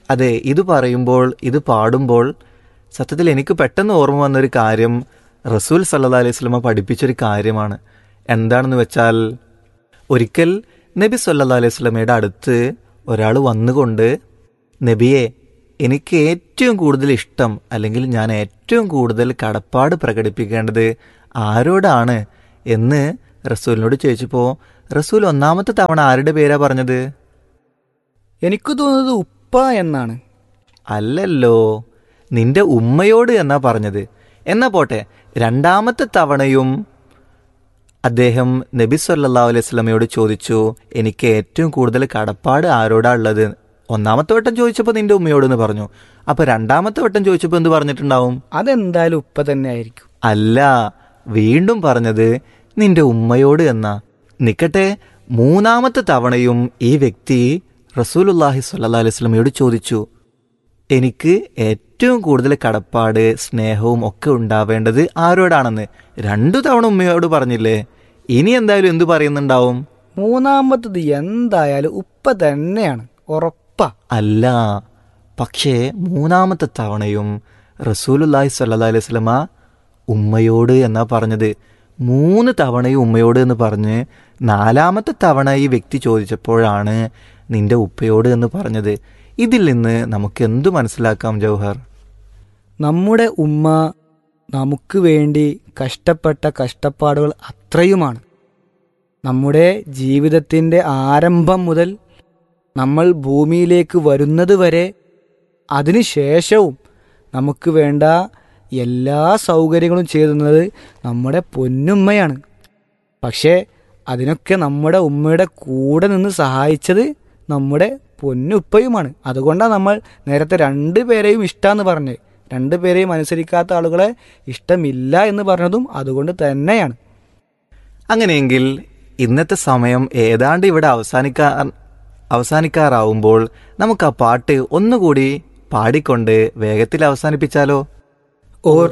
അതെ ഇത് പറയുമ്പോൾ ഇത് പാടുമ്പോൾ സത്യത്തിൽ എനിക്ക് പെട്ടെന്ന് ഓർമ്മ വന്നൊരു കാര്യം റസൂൽ സല്ലാ അലൈഹി സ്വലമ പഠിപ്പിച്ചൊരു കാര്യമാണ് എന്താണെന്ന് വെച്ചാൽ ഒരിക്കൽ നബി സല്ലാ അലൈഹി സ്വലമയുടെ അടുത്ത് ഒരാൾ വന്നുകൊണ്ട് നബിയെ എനിക്ക് ഏറ്റവും കൂടുതൽ ഇഷ്ടം അല്ലെങ്കിൽ ഞാൻ ഏറ്റവും കൂടുതൽ കടപ്പാട് പ്രകടിപ്പിക്കേണ്ടത് ആരോടാണ് എന്ന് റസൂലിനോട് ചോദിച്ചപ്പോൾ റസൂൽ ഒന്നാമത്തെ തവണ ആരുടെ പേരാ പറഞ്ഞത് എനിക്ക് തോന്നുന്നത് ഉപ്പ എന്നാണ് അല്ലല്ലോ നിന്റെ ഉമ്മയോട് എന്നാ പറഞ്ഞത് എന്നാ പോട്ടെ രണ്ടാമത്തെ തവണയും അദ്ദേഹം നബി സല്ലാ അലൈഹി സ്വലമയോട് ചോദിച്ചു എനിക്ക് ഏറ്റവും കൂടുതൽ കടപ്പാട് ആരോടാ ഉള്ളത് ഒന്നാമത്തെ വട്ടം ചോദിച്ചപ്പോൾ നിന്റെ ഉമ്മയോട് എന്ന് പറഞ്ഞു അപ്പൊ രണ്ടാമത്തെ വട്ടം ചോദിച്ചപ്പോൾ എന്ത് പറഞ്ഞിട്ടുണ്ടാവും അതെന്തായാലും ഉപ്പ തന്നെ ആയിരിക്കും അല്ല വീണ്ടും പറഞ്ഞത് നിന്റെ ഉമ്മയോട് എന്നാ നിക്കട്ടെ മൂന്നാമത്തെ തവണയും ഈ വ്യക്തി റസൂലുല്ലാഹി സ്വല്ലാ അലൈഹി സ്വലമയോട് ചോദിച്ചു എനിക്ക് ഏറ്റവും കൂടുതൽ കടപ്പാട് സ്നേഹവും ഒക്കെ ഉണ്ടാവേണ്ടത് ആരോടാണെന്ന് രണ്ടു തവണ ഉമ്മയോട് പറഞ്ഞില്ലേ ഇനി എന്തായാലും എന്തു പറയുന്നുണ്ടാവും മൂന്നാമത്തത് എന്തായാലും ഉപ്പ തന്നെയാണ് ഉറപ്പാ അല്ല പക്ഷേ മൂന്നാമത്തെ തവണയും റസൂലുല്ലാഹി സ്വല്ലാ അലൈഹി സ്വലമ ഉമ്മയോട് എന്നാ പറഞ്ഞത് മൂന്ന് തവണയും ഉമ്മയോട് എന്ന് പറഞ്ഞ് നാലാമത്തെ തവണ ഈ വ്യക്തി ചോദിച്ചപ്പോഴാണ് നിന്റെ ഉപ്പയോട് എന്ന് പറഞ്ഞത് ഇതിൽ നിന്ന് നമുക്ക് എന്തു മനസ്സിലാക്കാം ജൗഹർ നമ്മുടെ ഉമ്മ നമുക്ക് വേണ്ടി കഷ്ടപ്പെട്ട കഷ്ടപ്പാടുകൾ അത്രയുമാണ് നമ്മുടെ ജീവിതത്തിൻ്റെ ആരംഭം മുതൽ നമ്മൾ ഭൂമിയിലേക്ക് വരുന്നത് വരെ അതിനുശേഷവും നമുക്ക് വേണ്ട എല്ലാ സൗകര്യങ്ങളും ചെയ്യുന്നത് നമ്മുടെ പൊന്നുമ്മയാണ് പക്ഷേ അതിനൊക്കെ നമ്മുടെ ഉമ്മയുടെ കൂടെ നിന്ന് സഹായിച്ചത് നമ്മുടെ പൊന്നുപ്പയുമാണ് അതുകൊണ്ടാണ് നമ്മൾ നേരത്തെ രണ്ടു പേരെയും ഇഷ്ടമെന്ന് പറഞ്ഞത് രണ്ടു പേരെയും അനുസരിക്കാത്ത ആളുകളെ ഇഷ്ടമില്ല എന്ന് പറഞ്ഞതും അതുകൊണ്ട് തന്നെയാണ് അങ്ങനെയെങ്കിൽ ഇന്നത്തെ സമയം ഏതാണ്ട് ഇവിടെ അവസാനിക്കാ അവസാനിക്കാറാവുമ്പോൾ നമുക്ക് ആ പാട്ട് ഒന്നുകൂടി പാടിക്കൊണ്ട് വേഗത്തിൽ അവസാനിപ്പിച്ചാലോ ഓർ